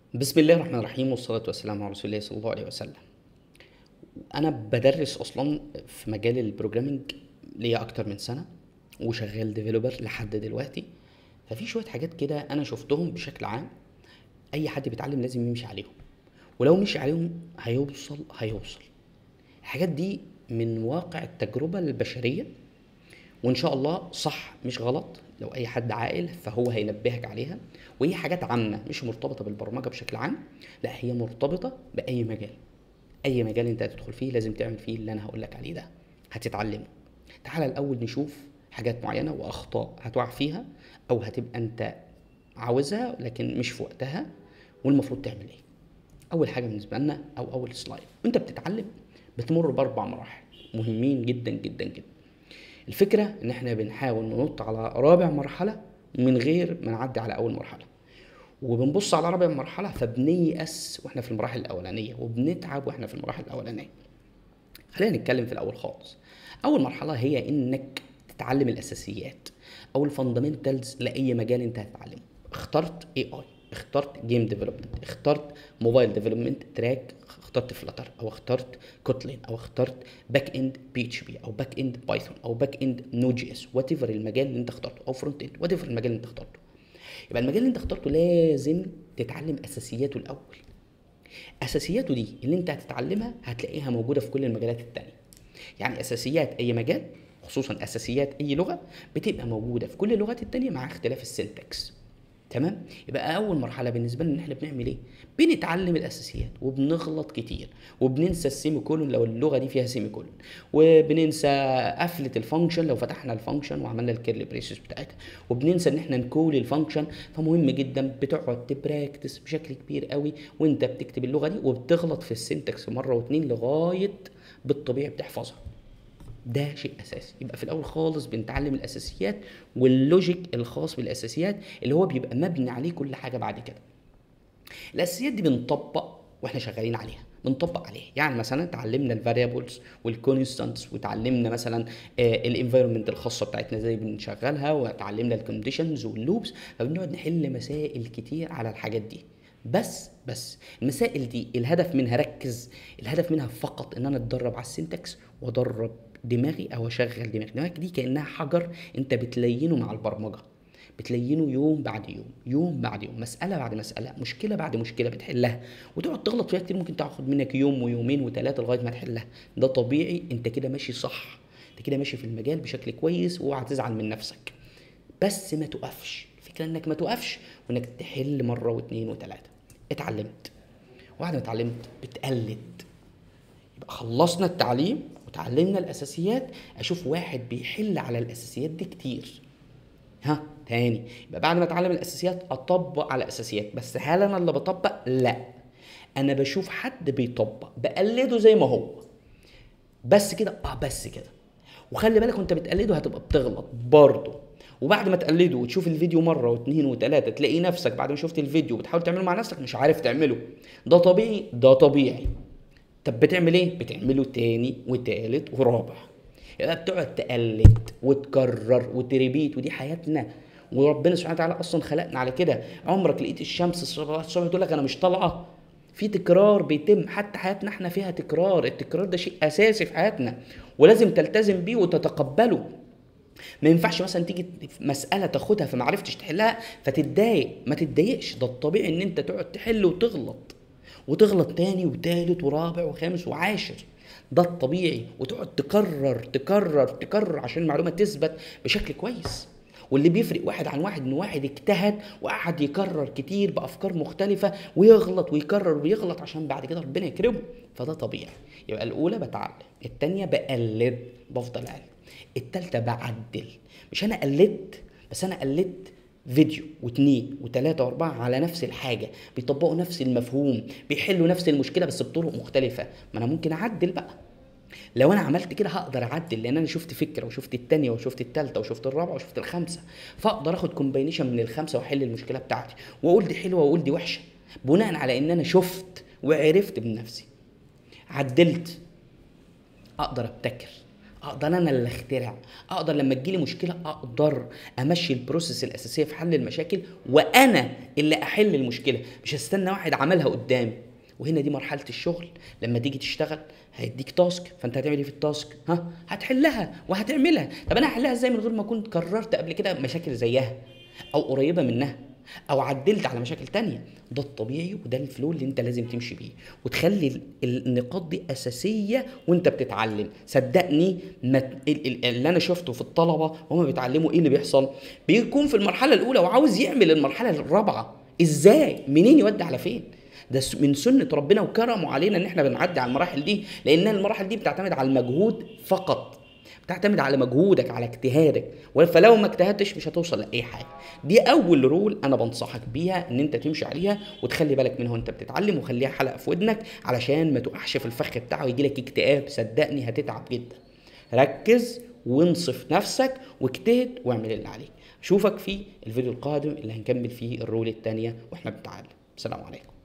بسم الله الرحمن الرحيم والصلاة والسلام على رسول الله صلى الله عليه وسلم أنا بدرس أصلا في مجال البروجرامينج ليا أكتر من سنة وشغال ديفيلوبر لحد دلوقتي ففي شوية حاجات كده أنا شفتهم بشكل عام أي حد بيتعلم لازم يمشي عليهم ولو مشي عليهم هيوصل هيوصل الحاجات دي من واقع التجربة البشرية وان شاء الله صح مش غلط لو اي حد عاقل فهو هينبهك عليها وهي حاجات عامه مش مرتبطه بالبرمجه بشكل عام لا هي مرتبطه باي مجال اي مجال انت هتدخل فيه لازم تعمل فيه اللي انا هقول لك عليه ده هتتعلمه تعال الاول نشوف حاجات معينه واخطاء هتقع فيها او هتبقى انت عاوزها لكن مش في وقتها والمفروض تعمل ايه اول حاجه بالنسبه لنا او اول سلايد وانت بتتعلم بتمر باربع مراحل مهمين جدا جدا جدا الفكره ان احنا بنحاول ننط على رابع مرحله من غير ما نعدي على اول مرحله وبنبص على رابع مرحله فبنيأس واحنا في المراحل الاولانيه وبنتعب واحنا في المراحل الاولانيه خلينا نتكلم في الاول خالص اول مرحله هي انك تتعلم الاساسيات او الفاندامنتالز لاي مجال انت هتتعلمه اخترت اي اي اخترت جيم ديفلوبمنت اخترت موبايل ديفلوبمنت تراك اخترت فلاتر او اخترت كوتلين او اخترت باك اند بي اتش بي او باك اند بايثون او باك اند نود جي اس وات ايفر المجال اللي انت اخترته او فرونت اند وات ايفر المجال اللي انت اخترته يبقى المجال اللي انت اخترته لازم تتعلم اساسياته الاول اساسياته دي اللي انت هتتعلمها هتلاقيها موجوده في كل المجالات التانية يعني اساسيات اي مجال خصوصا اساسيات اي لغه بتبقى موجوده في كل اللغات التانية مع اختلاف السنتكس تمام يبقى اول مرحله بالنسبه لنا ان احنا بنعمل ايه بنتعلم الاساسيات وبنغلط كتير وبننسى السيمي كولون لو اللغه دي فيها سيمي كولون وبننسى قفله الفانكشن لو فتحنا الفانكشن وعملنا الكيرلي بريسز بتاعتها وبننسى ان احنا نكول الفانكشن فمهم جدا بتقعد تبراكتس بشكل كبير قوي وانت بتكتب اللغه دي وبتغلط في السنتكس مره واتنين لغايه بالطبيعي بتحفظها ده شيء اساسي يبقى في الاول خالص بنتعلم الاساسيات واللوجيك الخاص بالاساسيات اللي هو بيبقى مبني عليه كل حاجه بعد كده الاساسيات دي بنطبق واحنا شغالين عليها بنطبق عليها يعني مثلا اتعلمنا الفاريبلز والكونستانتس وتعلمنا مثلا الانفايرمنت الخاصه بتاعتنا ازاي بنشغلها وتعلمنا الكونديشنز واللوبس فبنقعد نحل مسائل كتير على الحاجات دي بس بس المسائل دي الهدف منها ركز الهدف منها فقط ان انا اتدرب على السنتكس وادرب دماغي او اشغل دماغي دماغك دي كانها حجر انت بتلينه مع البرمجه بتلينه يوم بعد يوم يوم بعد يوم مساله بعد مساله مشكله بعد مشكله بتحلها وتقعد تغلط فيها كتير ممكن تاخد منك يوم ويومين وثلاثه لغايه ما تحلها ده طبيعي انت كده ماشي صح انت كده ماشي في المجال بشكل كويس واوعى تزعل من نفسك بس ما توقفش الفكره انك ما توقفش وانك تحل مره واثنين وثلاثه اتعلمت وبعد ما اتعلمت بتقلد يبقى خلصنا التعليم وتعلمنا الاساسيات اشوف واحد بيحل على الاساسيات دي كتير ها تاني يبقى بعد ما اتعلم الاساسيات اطبق على الاساسيات بس هل انا اللي بطبق لا انا بشوف حد بيطبق بقلده زي ما هو بس كده اه بس كده وخلي بالك وانت بتقلده هتبقى بتغلط برضه وبعد ما تقلده وتشوف الفيديو مره واثنين وثلاثه تلاقي نفسك بعد ما شفت الفيديو بتحاول تعمله مع نفسك مش عارف تعمله ده طبيعي ده طبيعي طب بتعمل ايه بتعمله تاني وتالت ورابع يبقى بتقعد تقلد وتكرر وتريبيت ودي حياتنا وربنا سبحانه وتعالى اصلا خلقنا على كده عمرك لقيت الشمس الصبح تقول لك انا مش طالعه في تكرار بيتم حتى حياتنا احنا فيها تكرار التكرار ده شيء اساسي في حياتنا ولازم تلتزم بيه وتتقبله ما ينفعش مثلا تيجي مساله تاخدها فما عرفتش تحلها فتتضايق ما تتضايقش ده الطبيعي ان انت تقعد تحل وتغلط وتغلط تاني وتالت ورابع وخامس وعاشر ده الطبيعي وتقعد تكرر تكرر تكرر عشان المعلومه تثبت بشكل كويس واللي بيفرق واحد عن واحد ان واحد اجتهد وقعد يكرر كتير بافكار مختلفه ويغلط ويكرر ويغلط عشان بعد كده ربنا يكرمه فده طبيعي يبقى الاولى بتعلم التانيه بقلد بفضل اقلد التالتة بعدل مش انا قلدت بس انا قلدت فيديو واثنين وثلاثة وأربعة على نفس الحاجة بيطبقوا نفس المفهوم بيحلوا نفس المشكلة بس بطرق مختلفة ما أنا ممكن أعدل بقى لو انا عملت كده هقدر اعدل لان انا شفت فكره وشفت التانية وشفت التالتة وشفت الرابعه وشفت الخامسه فاقدر اخد كومباينيشن من الخمسه واحل المشكله بتاعتي واقول دي حلوه واقول دي وحشه بناء على ان انا شفت وعرفت من نفسي عدلت اقدر ابتكر اقدر انا اللي اخترع اقدر لما تجيلي مشكله اقدر امشي البروسيس الاساسيه في حل المشاكل وانا اللي احل المشكله مش هستنى واحد عملها قدامي وهنا دي مرحله الشغل لما تيجي تشتغل هيديك تاسك فانت هتعمل ايه في التاسك ها هتحلها وهتعملها طب انا هحلها ازاي من غير ما اكون كررت قبل كده مشاكل زيها او قريبه منها او عدلت على مشاكل تانية ده الطبيعي وده الفلو اللي انت لازم تمشي بيه وتخلي ال- النقاط دي اساسيه وانت بتتعلم صدقني ما ت- ال- ال- اللي انا شفته في الطلبه وهم بيتعلموا ايه اللي بيحصل بيكون في المرحله الاولى وعاوز يعمل المرحله الرابعه ازاي منين يودي على فين ده س- من سنة ربنا وكرمه علينا ان احنا بنعدي على المراحل دي لان المراحل دي بتعتمد على المجهود فقط بتعتمد على مجهودك على اجتهادك فلو ما اجتهدتش مش هتوصل لاي حاجه دي اول رول انا بنصحك بيها ان انت تمشي عليها وتخلي بالك منها وانت بتتعلم وخليها حلقه في ودنك علشان ما تقعش في الفخ بتاعه ويجي لك اكتئاب صدقني هتتعب جدا ركز وانصف نفسك واجتهد واعمل اللي عليك اشوفك في الفيديو القادم اللي هنكمل فيه الرول الثانيه واحنا بنتعلم السلام عليكم